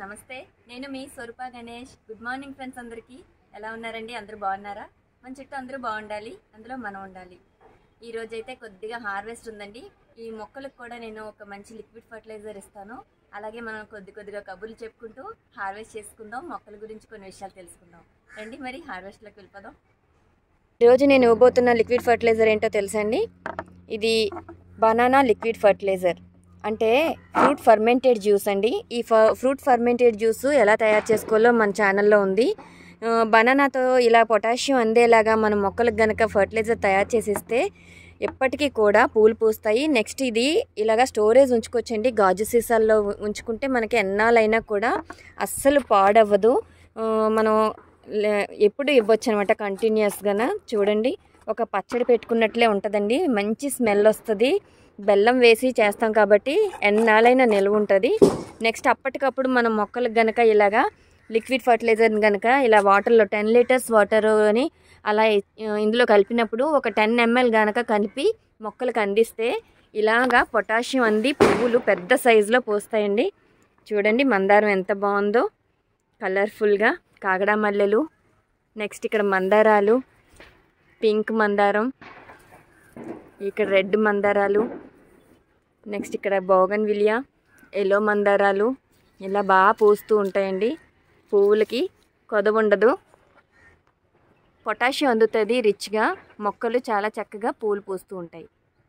నమస్తే నేను మీ Swaroopa Ganesh good morning friends అందరికీ ఎలా ఉన్నారండి అందరూ బాగున్నారా మన చుట్టూ అందరూ బాగుండాలి అందులో మనం ఉండాలి ఈ రోజు అయితే కొద్దిగా హార్వెస్ట్ ఉందండి ఈ మొక్కలకు కూడా నేను ఒక మంచి లిక్విడ్ ఫర్టిలైజర్ ఇస్తాను అలాగే మనం కొద్ది కొద్దిగా కబుర్లు చెప్పుకుంటూ హార్వెస్ట్ చేసుకుందాం మొక్కల గురించి కొన్ని విషయాలు తెలుసుకుందాం రండి మరి హార్వెస్ట్లోకి వెళ్ళిపోదాం ఈరోజు నేను ఇవ్వబోతున్న లిక్విడ్ ఫర్టిలైజర్ ఏంటో తెలుసా అండి ఇది బనానా లిక్విడ్ ఫర్టిలైజర్ అంటే ఫ్రూట్ ఫర్మెంటెడ్ జ్యూస్ అండి ఈ ఫ ఫ్రూట్ ఫర్మెంటెడ్ జ్యూస్ ఎలా తయారు చేసుకోవాలో మన ఛానల్లో ఉంది ఆ, బనానాతో ఇలా పొటాషియం అందేలాగా మనం మొక్కలకు గనక ఫర్టిలైజర్ తయారు చేసిస్తే ఎప్పటికీ కూడా పూలు పూస్తాయి నెక్స్ట్ ఇది ఇలాగా స్టోరేజ్ ఉంచుకోవచ్చండి గాజు సీసాల్లో ఉ- ఉంచుకుంటే మనకి ఎన్నాళ్ళైనా కూడా అస్సలు పాడవ్వదు ఆ, మనం లే- ఎప్పుడు ఇవ్వచ్చు అనమాట కంటిన్యూస్గా చూడండి ఒక పచ్చడి పెట్టుకున్నట్లే ఉంటుందండి మంచి స్మెల్ వస్తుంది బెల్లం వేసి చేస్తాం కాబట్టి ఎన్నాళ్ళైనా నిల్వ ఉంటుంది నెక్స్ట్ అప్పటికప్పుడు మనం మొక్కలకు గనక ఇలాగా లిక్విడ్ ఫర్టిలైజర్ గనక ఇలా వాటర్లో టెన్ లీటర్స్ వాటర్ అని అలా ఇ- ఇందులో కలిపినప్పుడు ఒక టెన్ ఎంఎల్ గనక కలిపి మొక్కలకు అందిస్తే ఇలాగా పొటాషియం అంది పువ్వులు పెద్ద సైజులో పోస్తాయండి చూడండి మందారం ఎంత బాగుందో కలర్ఫుల్గా కాగడా మల్లెలు నెక్స్ట్ ఇక్కడ మందారాలు పింక్ మందారం ఇక్కడ రెడ్ మందారాలు నెక్స్ట్ ఇక్కడ బోగన్ విలియా ఎల్లో మందారాలు ఇలా బాగా పూస్తూ ఉంటాయండి పువ్వులకి కొదవ ఉండదు పొటాషియం అందుతుంది రిచ్గా మొక్కలు చాలా చక్కగా పూలు పూస్తూ ఉంటాయి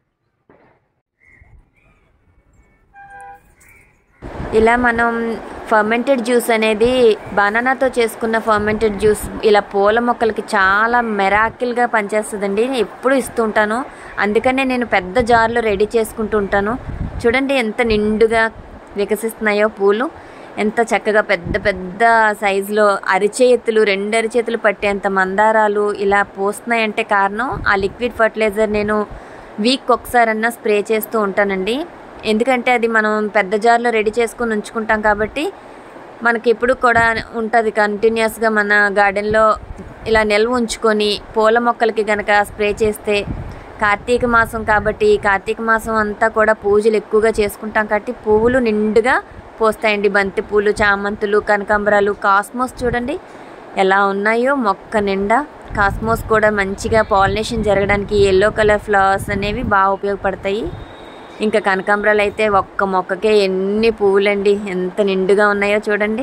ఇలా మనం ఫర్మెంటెడ్ జ్యూస్ అనేది బనానాతో చేసుకున్న ఫర్మెంటెడ్ జ్యూస్ ఇలా పూల మొక్కలకి చాలా మెరాకిల్గా పనిచేస్తుందండి నేను ఎప్పుడు ఇస్తూ ఉంటాను అందుకనే నేను పెద్ద జార్లో రెడీ చేసుకుంటూ ఉంటాను చూడండి ఎంత నిండుగా వికసిస్తున్నాయో పూలు ఎంత చక్కగా పెద్ద పెద్ద సైజులో అరిచేతులు రెండు అరిచేతులు పట్టేంత మందారాలు ఇలా పోస్తున్నాయంటే కారణం ఆ లిక్విడ్ ఫర్టిలైజర్ నేను వీక్ ఒకసారన్నా స్ప్రే చేస్తూ ఉంటానండి ఎందుకంటే అది మనం పెద్ద జార్లో రెడీ చేసుకుని ఉంచుకుంటాం కాబట్టి మనకి ఎప్పుడు కూడా ఉంటుంది కంటిన్యూస్గా మన గార్డెన్లో ఇలా నిల్వ ఉంచుకొని పూల మొక్కలకి కనుక స్ప్రే చేస్తే కార్తీక మాసం కాబట్టి కార్తీక మాసం అంతా కూడా పూజలు ఎక్కువగా చేసుకుంటాం కాబట్టి పువ్వులు నిండుగా పోస్తాయండి బంతి పూలు చామంతులు కనకాంబరాలు కాస్మోస్ చూడండి ఎలా ఉన్నాయో మొక్క నిండా కాస్మోస్ కూడా మంచిగా పాలినేషన్ జరగడానికి ఎల్లో కలర్ ఫ్లవర్స్ అనేవి బాగా ఉపయోగపడతాయి ఇంకా కనకాంబరాలు అయితే ఒక్క మొక్కకే ఎన్ని పువ్వులండి ఎంత నిండుగా ఉన్నాయో చూడండి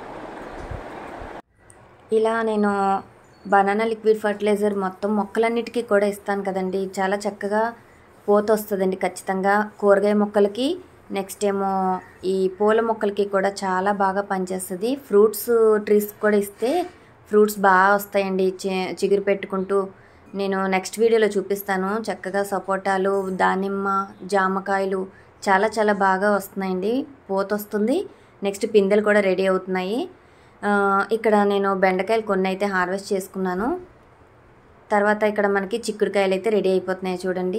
ఇలా నేను బనానా లిక్విడ్ ఫర్టిలైజర్ మొత్తం మొక్కలన్నిటికీ కూడా ఇస్తాను కదండి చాలా చక్కగా పోత వస్తుందండి ఖచ్చితంగా కూరగాయ మొక్కలకి నెక్స్ట్ ఏమో ఈ పూల మొక్కలకి కూడా చాలా బాగా పనిచేస్తుంది ఫ్రూట్స్ ట్రీస్ కూడా ఇస్తే ఫ్రూట్స్ బాగా వస్తాయండి చి- చిగురు పెట్టుకుంటూ నేను నెక్స్ట్ వీడియోలో చూపిస్తాను చక్కగా సపోటాలు దానిమ్మ జామకాయలు చాలా చాలా బాగా వస్తున్నాయండి పోత వస్తుంది నెక్స్ట్ పిందెలు కూడా రెడీ అవుతున్నాయి ఆ, ఇక్కడ నేను బెండకాయలు కొన్ని అయితే హార్వెస్ట్ చేసుకున్నాను తర్వాత ఇక్కడ మనకి చిక్కుడుకాయలు అయితే రెడీ అయిపోతున్నాయి చూడండి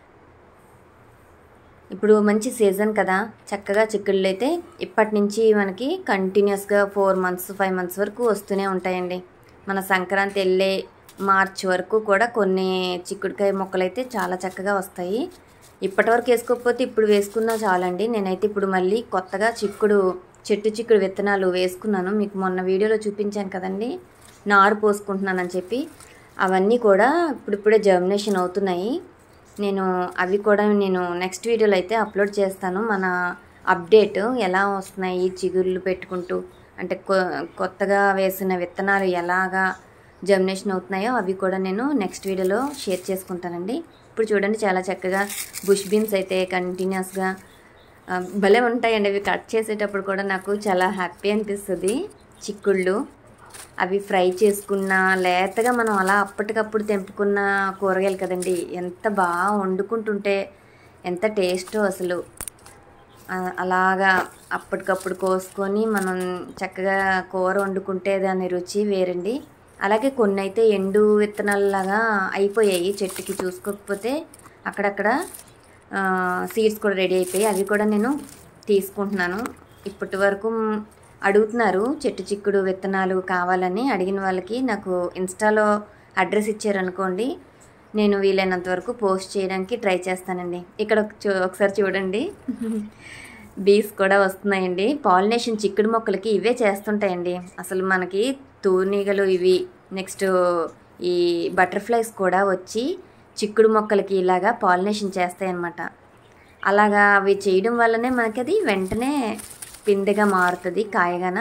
ఇప్పుడు మంచి సీజన్ కదా చక్కగా చిక్కుళ్ళు అయితే ఇప్పటి నుంచి మనకి కంటిన్యూస్గా ఫోర్ మంత్స్ ఫైవ్ మంత్స్ వరకు వస్తూనే ఉంటాయండి మన సంక్రాంతి వెళ్ళే మార్చ్ వరకు కూడా కొన్ని చిక్కుడుకాయ మొక్కలు అయితే చాలా చక్కగా వస్తాయి ఇప్పటి వరకు వేసుకోకపోతే ఇప్పుడు వేసుకున్నా చాలండి నేనైతే ఇప్పుడు మళ్ళీ కొత్తగా చిక్కుడు చెట్టు చిక్కుడు విత్తనాలు వేసుకున్నాను మీకు మొన్న వీడియోలో చూపించాను కదండి నారు పోసుకుంటున్నానని చెప్పి అవన్నీ కూడా ఇప్పుడిప్పుడే జర్మినేషన్ అవుతున్నాయి నేను అవి కూడా నేను నెక్స్ట్ వీడియోలో అయితే అప్లోడ్ చేస్తాను మన అప్డేట్ ఎలా వస్తున్నాయి చిగుర్లు పెట్టుకుంటూ అంటే కొ- కొత్తగా వేసిన విత్తనాలు ఎలాగా జర్మినేషన్ అవుతున్నాయో అవి కూడా నేను నెక్స్ట్ వీడియోలో షేర్ చేసుకుంటానండి ఇప్పుడు చూడండి చాలా చక్కగా బుష్ బీన్స్ అయితే కంటిన్యూస్గా ఆ, భలే ఉంటాయండి అవి కట్ చేసేటప్పుడు కూడా నాకు చాలా హ్యాపీ అనిపిస్తుంది చిక్కుళ్ళు అవి ఫ్రై చేసుకున్న లేతగా మనం అలా అప్పటికప్పుడు తెంపుకున్న కూరగాయలు కదండి ఎంత బాగా వండుకుంటుంటే ఎంత టేస్టో అసలు ఆ, అలాగా అప్పటికప్పుడు కోసుకొని మనం చక్కగా కూర వండుకుంటే దాని రుచి వేరండి అలాగే కొన్ని అయితే ఎండు విత్తనాలలాగా అయిపోయాయి చెట్టుకి చూసుకోకపోతే అక్కడక్కడ సీడ్స్ కూడా రెడీ అయిపోయాయి అవి కూడా నేను తీసుకుంటున్నాను ఇప్పటి వరకు మ్, అడుగుతున్నారు చెట్టు చిక్కుడు విత్తనాలు కావాలని అడిగిన వాళ్ళకి నాకు ఇన్స్టాలో అడ్రస్ ఇచ్చారనుకోండి నేను వీలైనంత వరకు పోస్ట్ చేయడానికి ట్రై చేస్తానండి ఇక్కడ ఒక చూ- ఒకసారి చూడండి బీస్ కూడా వస్తున్నాయండి పాలినేషన్ చిక్కుడు మొక్కలకి ఇవే చేస్తుంటాయండి అసలు మనకి తూనీగలు ఇవి నెక్స్ట్ ఈ బటర్ఫ్లైస్ కూడా వచ్చి చిక్కుడు మొక్కలకి ఇలాగా పాలినేషన్ చేస్తాయి అన్నమాట అలాగా అవి చేయడం వల్లనే మనకి అది వెంటనే పిందెగా మారుతుంది కాయగాన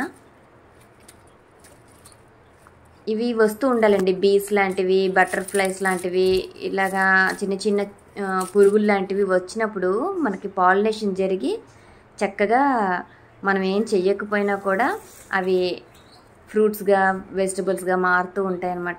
ఇవి వస్తూ ఉండాలండి బీస్ లాంటివి బటర్ఫ్లైస్ లాంటివి ఇలాగా చిన్న చిన్న ఆ, పురుగులు లాంటివి వచ్చినప్పుడు మనకి పాలినేషన్ జరిగి చక్కగా మనం ఏం చెయ్యకపోయినా కూడా అవి ఫ్రూట్స్గా వెజిటబుల్స్గా మారుతూ ఉంటాయి అన్నమాట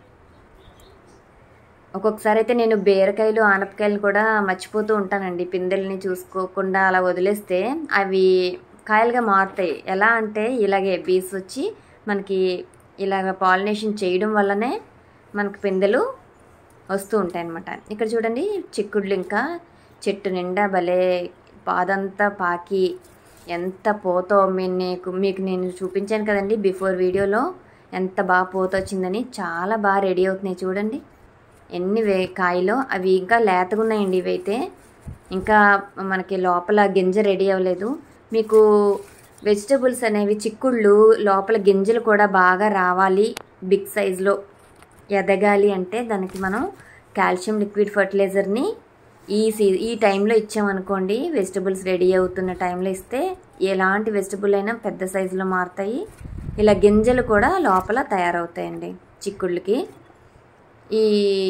ఒక్కొక్కసారి అయితే నేను బీరకాయలు ఆనపకాయలు కూడా మర్చిపోతూ ఉంటానండి పిందెల్ని చూసుకోకుండా అలా వదిలేస్తే అవి కాయలుగా మారుతాయి ఎలా అంటే ఇలాగే బీస్ వచ్చి మనకి ఇలాగ పాలినేషన్ చేయడం వల్లనే మనకి పిందెలు వస్తూ ఉంటాయి అన్నమాట ఇక్కడ చూడండి చిక్కుళ్ళు ఇంకా చెట్టు నిండా భలే పాదంతా పాకి ఎంత పోతో మీ- నీకు మీకు నేను చూపించాను కదండి బిఫోర్ వీడియోలో ఎంత బాగా పోత వచ్చిందని చాలా బాగా రెడీ అవుతున్నాయి చూడండి ఎన్ని వే కాయలు అవి ఇంకా లేతగా ఉన్నాయండి ఇవైతే ఇంకా మనకి లోపల గింజ రెడీ అవ్వలేదు మీకు వెజిటబుల్స్ అనేవి చిక్కుళ్ళు లోపల గింజలు కూడా బాగా రావాలి బిగ్ సైజులో ఎదగాలి అంటే దానికి మనం కాల్షియం లిక్విడ్ ఫర్టిలైజర్ని ఈ సీ ఈ టైంలో ఇచ్చామనుకోండి వెజిటబుల్స్ రెడీ అవుతున్న టైంలో ఇస్తే ఎలాంటి వెజిటబుల్ అయినా పెద్ద సైజులో మారుతాయి ఇలా గింజలు కూడా లోపల తయారవుతాయండి చిక్కుళ్ళకి ఈ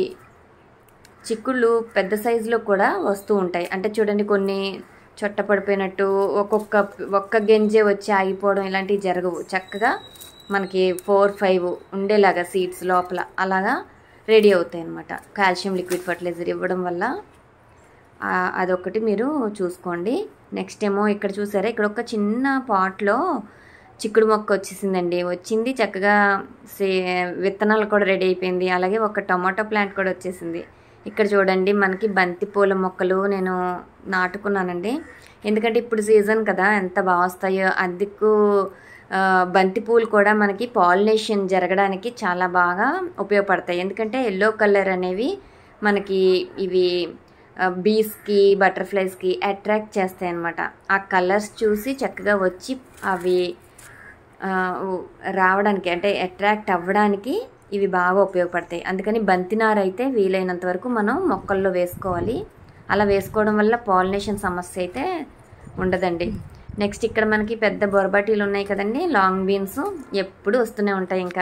చిక్కుళ్ళు పెద్ద సైజులో కూడా వస్తూ ఉంటాయి అంటే చూడండి కొన్ని చొట్ట పడిపోయినట్టు ఒక్కొక్క ఒక్క గింజే వచ్చి ఆగిపోవడం ఇలాంటివి జరగవు చక్కగా మనకి ఫోర్ ఫైవ్ ఉండేలాగా సీడ్స్ లోపల అలాగా రెడీ అవుతాయి అన్నమాట కాల్షియం లిక్విడ్ ఫర్టిలైజర్ ఇవ్వడం వల్ల ఆ, అదొకటి మీరు చూసుకోండి నెక్స్ట్ ఏమో ఇక్కడ చూసారా ఇక్కడ ఒక చిన్న పాట్లో చిక్కుడు మొక్క వచ్చేసిందండి వచ్చింది చక్కగా సే విత్తనాలు కూడా రెడీ అయిపోయింది అలాగే ఒక టమాటో ప్లాంట్ కూడా వచ్చేసింది ఇక్కడ చూడండి మనకి బంతి పూల మొక్కలు నేను నాటుకున్నానండి ఎందుకంటే ఇప్పుడు సీజన్ కదా ఎంత బాగా వస్తాయో అందుకు ఆ, బంతి పూలు కూడా మనకి పాలినేషన్ జరగడానికి చాలా బాగా ఉపయోగపడతాయి ఎందుకంటే ఎల్లో కలర్ అనేవి మనకి ఇవి బీస్కి బటర్ఫ్లైస్కి అట్రాక్ట్ చేస్తాయి అన్నమాట ఆ కలర్స్ చూసి చక్కగా వచ్చి అవి ఆ, ఉ- రావడానికి అంటే అట్రాక్ట్ అవ్వడానికి ఇవి బాగా ఉపయోగపడతాయి అందుకని బంతినార అయితే వీలైనంత వరకు మనం మొక్కల్లో వేసుకోవాలి అలా వేసుకోవడం వల్ల పాలినేషన్ సమస్య అయితే ఉండదండి నెక్స్ట్ ఇక్కడ మనకి పెద్ద బొరబాటీలు ఉన్నాయి కదండి లాంగ్ బీన్స్ ఎప్పుడు వస్తూనే ఉంటాయి ఇంకా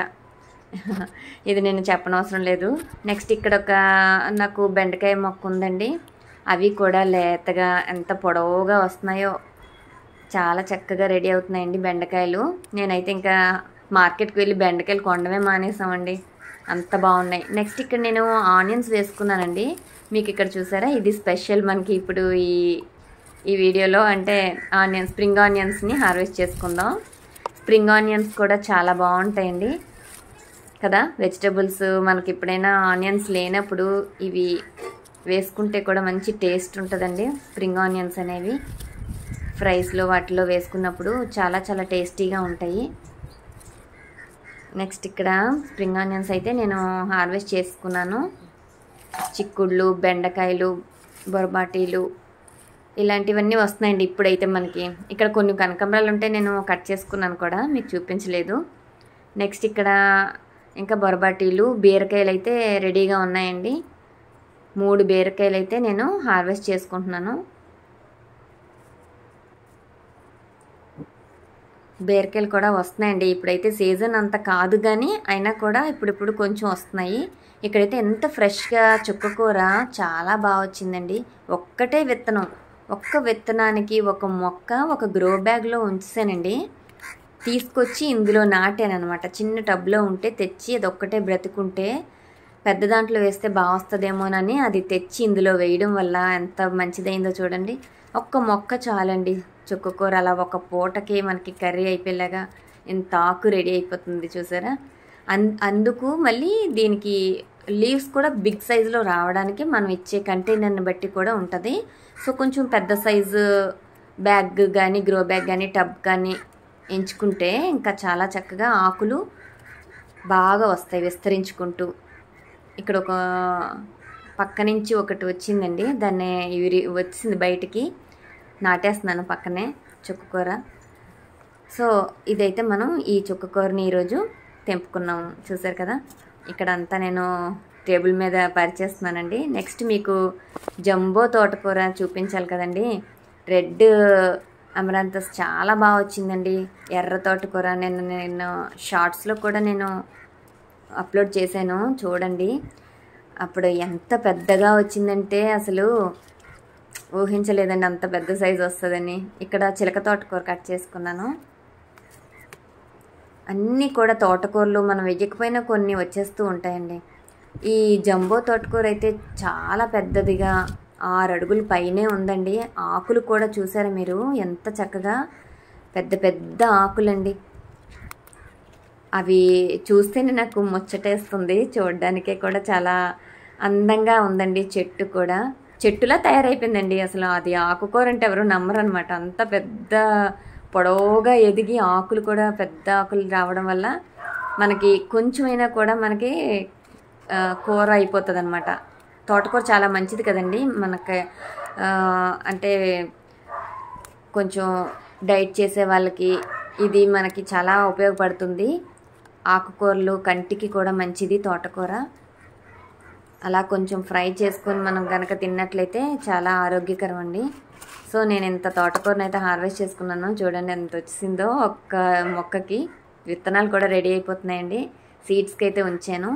ఇది నేను చెప్పనవసరం లేదు నెక్స్ట్ ఇక్కడ ఒక నాకు బెండకాయ మొక్క ఉందండి అవి కూడా లేతగా ఎంత పొడవుగా వస్తున్నాయో చాలా చక్కగా రెడీ అవుతున్నాయండి బెండకాయలు నేనైతే ఇంకా మార్కెట్కి వెళ్ళి బెండకాయలు కొనడమే మానేసామండి అంత బాగున్నాయి నెక్స్ట్ ఇక్కడ నేను ఆనియన్స్ వేసుకున్నానండి మీకు ఇక్కడ చూసారా ఇది స్పెషల్ మనకి ఇప్పుడు ఈ ఈ వీడియోలో అంటే ఆనియన్స్ స్ప్రింగ్ ఆనియన్స్ని హార్వెస్ట్ చేసుకుందాం స్ప్రింగ్ ఆనియన్స్ కూడా చాలా బాగుంటాయండి కదా వెజిటబుల్స్ మనకి ఎప్పుడైనా ఆనియన్స్ లేనప్పుడు ఇవి వేసుకుంటే కూడా మంచి టేస్ట్ ఉంటుందండి స్ప్రింగ్ ఆనియన్స్ అనేవి ఫ్రైస్లో వాటిలో వేసుకున్నప్పుడు చాలా చాలా టేస్టీగా ఉంటాయి నెక్స్ట్ ఇక్కడ స్ప్రింగ్ ఆనియన్స్ అయితే నేను హార్వెస్ట్ చేసుకున్నాను చిక్కుళ్ళు బెండకాయలు బొరబాటీలు ఇలాంటివన్నీ వస్తున్నాయండి ఇప్పుడైతే మనకి ఇక్కడ కొన్ని కనకాంబరాలు ఉంటే నేను కట్ చేసుకున్నాను కూడా మీకు చూపించలేదు నెక్స్ట్ ఇక్కడ ఇంకా బొరబాటీలు బీరకాయలు అయితే రెడీగా ఉన్నాయండి మూడు బీరకాయలు అయితే నేను హార్వెస్ట్ చేసుకుంటున్నాను బీరకాయలు కూడా వస్తున్నాయండి ఇప్పుడైతే సీజన్ అంత కాదు కానీ అయినా కూడా ఇప్పుడిప్పుడు కొంచెం వస్తున్నాయి ఇక్కడైతే ఎంత ఫ్రెష్గా చుక్కకూర చాలా బాగా వచ్చిందండి ఒక్కటే విత్తనం ఒక్క విత్తనానికి ఒక మొక్క ఒక గ్రో బ్యాగ్లో ఉంచానండి తీసుకొచ్చి ఇందులో నాటాను అనమాట చిన్న టబ్లో ఉంటే తెచ్చి అది ఒక్కటే బ్రతుకుంటే పెద్ద దాంట్లో వేస్తే బాగా వస్తుందేమోనని అది తెచ్చి ఇందులో వేయడం వల్ల ఎంత మంచిదైందో చూడండి ఒక్క మొక్క చాలండి చుక్కకూర అలా ఒక పూటకి మనకి కర్రీ అయిపోయేలాగా ఇంత ఆకు రెడీ అయిపోతుంది చూసారా అన్ అందుకు మళ్ళీ దీనికి లీవ్స్ కూడా బిగ్ సైజులో రావడానికి మనం ఇచ్చే కంటైనర్ని బట్టి కూడా ఉంటుంది సో కొంచెం పెద్ద సైజు బ్యాగ్ కానీ గ్రో బ్యాగ్ కానీ టబ్ కానీ ఎంచుకుంటే ఇంకా చాలా చక్కగా ఆకులు బాగా వస్తాయి విస్తరించుకుంటూ ఇక్కడ ఒక పక్క నుంచి ఒకటి వచ్చిందండి దాన్ని ఇవి వచ్చింది బయటికి నాటేస్తున్నాను పక్కనే చుక్కకూర సో ఇదైతే మనం ఈ చుక్కకూరని ఈరోజు తెంపుకున్నాము చూసారు కదా ఇక్కడ అంతా నేను టేబుల్ మీద పరిచేస్తున్నానండి నెక్స్ట్ మీకు జంబో తోటకూర చూపించాలి కదండి రెడ్ అమరాంతస్ చాలా బాగా వచ్చిందండి ఎర్ర తోటకూర నేను నేను షార్ట్స్లో కూడా నేను అప్లోడ్ చేశాను చూడండి అప్పుడు ఎంత పెద్దగా వచ్చిందంటే అసలు ఊహించలేదండి అంత పెద్ద సైజు వస్తుందని ఇక్కడ చిలక తోటకూర కట్ చేసుకున్నాను అన్నీ కూడా తోటకూరలు మనం వెయ్యకపోయినా కొన్ని వచ్చేస్తూ ఉంటాయండి ఈ జంబో తోటకూర అయితే చాలా పెద్దదిగా ఆరు అడుగుల పైనే ఉందండి ఆకులు కూడా చూసారా మీరు ఎంత చక్కగా పెద్ద పెద్ద ఆకులండి అవి చూస్తేనే నాకు ముచ్చటేస్తుంది చూడడానికే కూడా చాలా అందంగా ఉందండి చెట్టు కూడా చెట్టులా తయారైపోయిందండి అసలు అది ఆకుకూర అంటే ఎవరు నమ్మరు అనమాట అంత పెద్ద పొడవుగా ఎదిగి ఆకులు కూడా పెద్ద ఆకులు రావడం వల్ల మనకి కొంచెమైనా కూడా మనకి ఆ, కూర అయిపోతుంది అనమాట తోటకూర చాలా మంచిది కదండి మనకి ఆ, అంటే కొంచెం డైట్ చేసే వాళ్ళకి ఇది మనకి చాలా ఉపయోగపడుతుంది ఆకుకూరలు కంటికి కూడా మంచిది తోటకూర అలా కొంచెం ఫ్రై చేసుకొని మనం కనుక తిన్నట్లయితే చాలా ఆరోగ్యకరం అండి సో నేను ఇంత తోటకూరను అయితే హార్వెస్ట్ చేసుకున్నాను చూడండి ఎంత వచ్చిందో ఒక్క మొక్కకి విత్తనాలు కూడా రెడీ అయిపోతున్నాయండి సీడ్స్కి అయితే ఉంచాను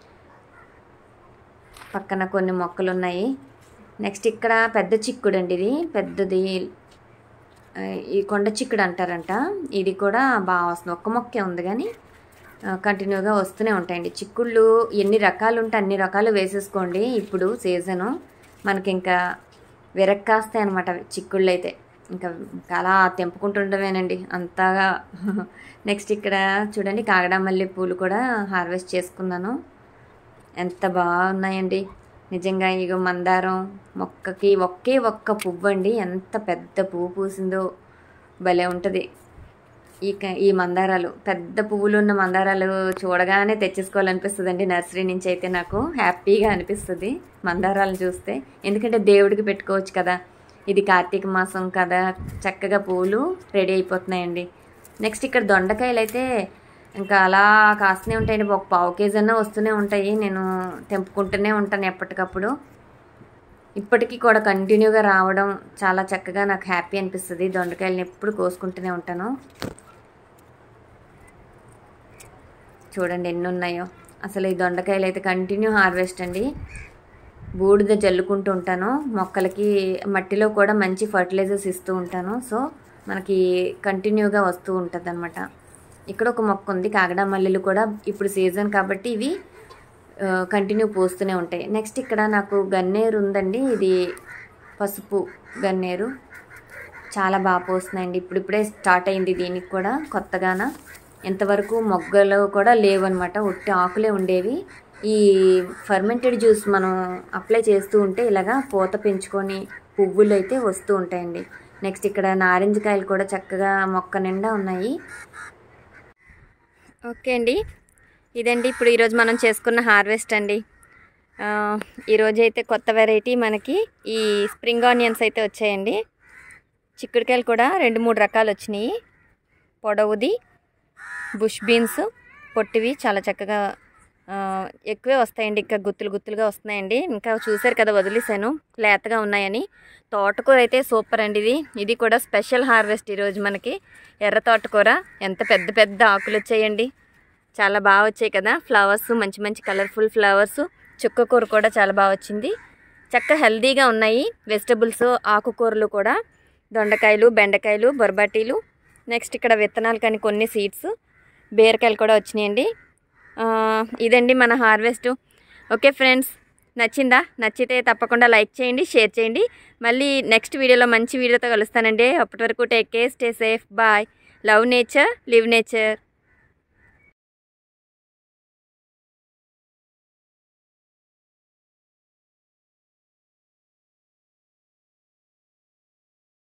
పక్కన కొన్ని మొక్కలు ఉన్నాయి నెక్స్ట్ ఇక్కడ పెద్ద చిక్కుడు అండి ఇది పెద్దది ఆ, ఈ కొండ చిక్కుడు అంటారంట ఇది కూడా బాగా వస్తుంది ఒక్క మొక్కే ఉంది కానీ ఆ, కంటిన్యూగా వస్తూనే ఉంటాయండి చిక్కుళ్ళు ఎన్ని రకాలు ఉంటే అన్ని రకాలు వేసేసుకోండి ఇప్పుడు సీజను మనకి ఇంకా విరక్కాస్తాయి అనమాట చిక్కుళ్ళు అయితే ఇంకా అలా తెంపుకుంటుండవేనండి అంతగా నెక్స్ట్ ఇక్కడ చూడండి కాగడామల్లి పూలు కూడా హార్వెస్ట్ చేసుకున్నాను ఎంత బాగున్నాయండి నిజంగా ఇగో మందారం మొక్కకి ఒకే ఒక్క పువ్వు అండి ఎంత పెద్ద పువ్వు పూసిందో భలే ఉంటుంది ఈ క- ఈ మందారాలు పెద్ద పువ్వులు ఉన్న మందారాలు చూడగానే తెచ్చేసుకోవాలనిపిస్తుంది నర్సరీ నుంచి అయితే నాకు హ్యాపీగా అనిపిస్తుంది మందారాలను చూస్తే ఎందుకంటే దేవుడికి పెట్టుకోవచ్చు కదా ఇది కార్తీక మాసం కదా చక్కగా పువ్వులు రెడీ అయిపోతున్నాయండి నెక్స్ట్ ఇక్కడ దొండకాయలు అయితే ఇంకా అలా కాస్తూనే ఉంటాయండి ఒక పావు కేజీ అన్నా వస్తూనే ఉంటాయి నేను తెంపుకుంటూనే ఉంటాను ఎప్పటికప్పుడు ఇప్పటికీ కూడా కంటిన్యూగా రావడం చాలా చక్కగా నాకు హ్యాపీ అనిపిస్తుంది దొండకాయలను ఎప్పుడు కోసుకుంటూనే ఉంటాను చూడండి ఎన్ని ఉన్నాయో అసలు ఈ దొండకాయలు అయితే కంటిన్యూ హార్వెస్ట్ అండి బూడిద జల్లుకుంటూ ఉంటాను మొక్కలకి మట్టిలో కూడా మంచి ఫర్టిలైజర్స్ ఇస్తూ ఉంటాను సో మనకి కంటిన్యూగా వస్తూ ఉంటుంది అనమాట ఇక్కడ ఒక మొక్క ఉంది కాగడా మల్లెలు కూడా ఇప్పుడు సీజన్ కాబట్టి ఇవి కంటిన్యూ పోస్తూనే ఉంటాయి నెక్స్ట్ ఇక్కడ నాకు గన్నేరు ఉందండి ఇది పసుపు గన్నేరు చాలా బాగా పోస్తున్నాయండి ఇప్పుడిప్పుడే స్టార్ట్ అయింది దీనికి కూడా కొత్తగాన ఎంతవరకు మొగ్గలు కూడా లేవన్నమాట ఒట్టి ఆకులే ఉండేవి ఈ ఫర్మెంటెడ్ జ్యూస్ మనం అప్లై చేస్తూ ఉంటే ఇలాగా పూత పెంచుకొని పువ్వులు అయితే వస్తూ ఉంటాయండి నెక్స్ట్ ఇక్కడ నారింజ కాయలు కూడా చక్కగా మొక్క నిండా ఉన్నాయి ఓకే అండి ఇదండి ఇప్పుడు ఈరోజు మనం చేసుకున్న హార్వెస్ట్ అండి ఆ, ఈరోజు అయితే కొత్త వెరైటీ మనకి ఈ స్ప్రింగ్ ఆనియన్స్ అయితే వచ్చాయండి చిక్కుడుకాయలు కూడా రెండు మూడు రకాలు వచ్చినాయి పొడవుది బుష్ బీన్స్ పొట్టివి చాలా చక్కగా ఆ, ఎక్కువే వస్తాయండి ఇంకా గుత్తులు గుత్తులుగా వస్తున్నాయండి ఇంకా చూశారు కదా వదిలేసాను లేతగా ఉన్నాయని తోటకూర అయితే సూపర్ అండి ఇది ఇది కూడా స్పెషల్ హార్వెస్ట్ ఈరోజు మనకి ఎర్ర తోటకూర ఎంత పెద్ద పెద్ద ఆకులు వచ్చాయండి చాలా బాగా వచ్చాయి కదా ఫ్లవర్స్ మంచి మంచి కలర్ఫుల్ ఫ్లవర్స్ చుక్కకూర కూడా చాలా బాగా వచ్చింది చక్క హెల్దీగా ఉన్నాయి వెజిటబుల్స్ ఆకుకూరలు కూడా దొండకాయలు బెండకాయలు బొరబాటీలు నెక్స్ట్ ఇక్కడ విత్తనాలు కానీ కొన్ని సీడ్స్ బీరకాయలు కూడా వచ్చినాయండి ఆ, ఇదండి మన హార్వెస్ట్ ఓకే ఫ్రెండ్స్ నచ్చిందా నచ్చితే తప్పకుండా లైక్ చేయండి షేర్ చేయండి మళ్ళీ నెక్స్ట్ వీడియోలో మంచి వీడియోతో కలుస్తానండి అప్పటి వరకు take care stay safe bye love nature live nature